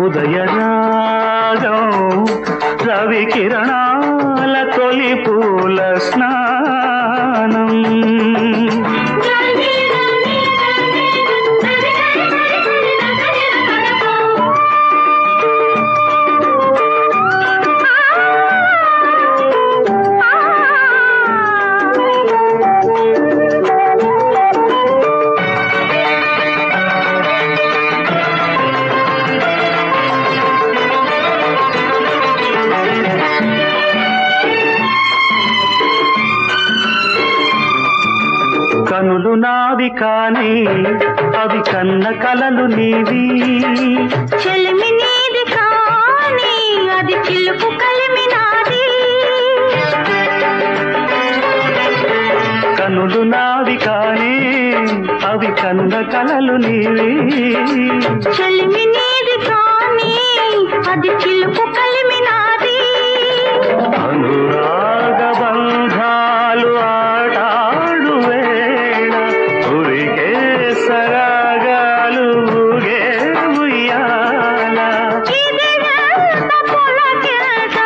ఉదయరాగం రవి కిరణాల తొలి పూల స్నానం కనులు నావి కాని అవి కన్న కలలు నీవి చెలిమి నీది కానీ అది చిలుకు కలిమి నాది కనులు నావి కాని అవి కన్న కలలు నీవి చెలిమి నీది కానీ అది చిలుకు కలిమి నాది అనురాగ బంధాలు ఆటాడు వేళ ఉరికే సరాగాలు ఊగే ఉయ్యాల ఇది ఎంత పులకింత.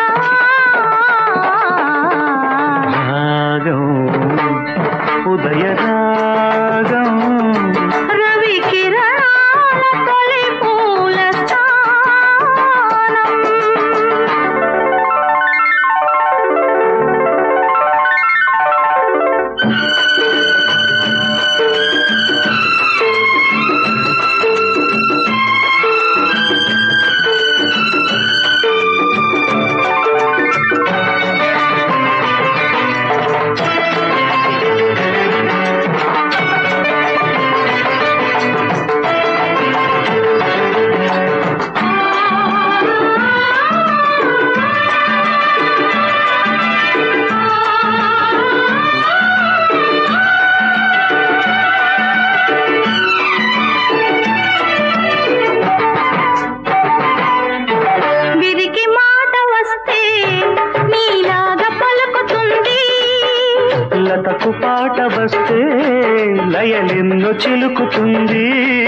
రాగం ఉదయ రాగం రవి కిరణాల తొలి పూల స్థానం. విరికి మాట వస్తే నీలాగా పలుకుతుంది లతకు పాట వస్తే లయలెన్నో చిలుకుతుంది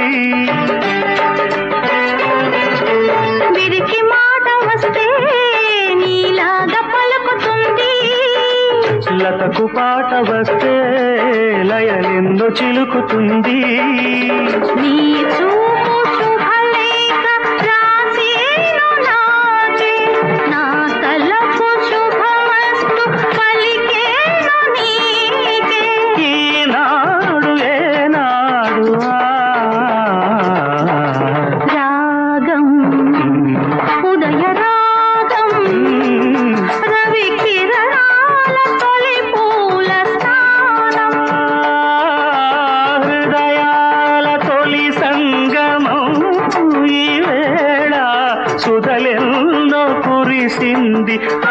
విరికి మాట వస్తే నీలాగా పలుకుతుంది లతకు పాట వస్తే లయలెన్నో చిలుకుతుంది నీ చూపు శుభలేఖ రాసేను నాకే నా తలపు శుభమస్తు పలికేను నీకే ఈనాడు ఏనాడు ఆ. రాగం ఉదయ రాగం రవి కిరణాల తొలి పూల స్థానం హృదయాల తొలి సంగమం ఈ వేళ సుధలెన్నో కురిసింది